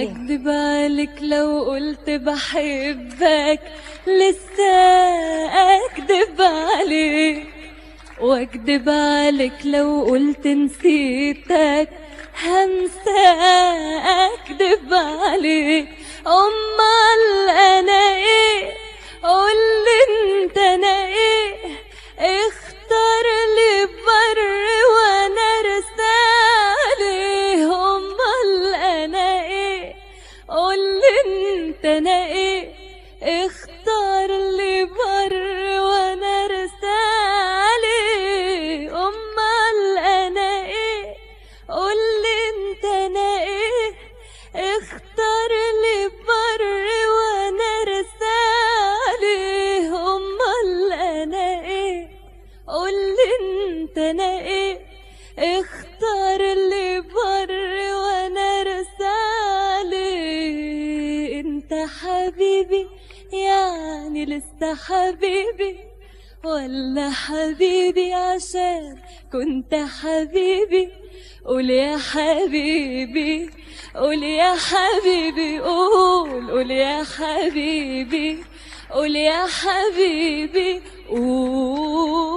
هكدب عليك لو قلت بحبك لسه اكدب عليك واكدب عليك لو قلت نسيتك همسى اكدب عليك امال انا ايه قولي انت انا ايه اختار لي بر وانا رسالي امال انا ايه قولي انت انا ايه اختار لي بر وانا رسالي امال انا ايه قولي انت انا ايه اختار لي بر وانا رسالي امال انا ايه قولي انت انا ايه اختار لي بر وانا رسالي انت حبيبي يعني لسه حبيبي ولا حبيبي عشان كنت حبيبي قول يا حبيبي قول يا حبيبي قول قول يا حبيبي قول يا حبيبي قول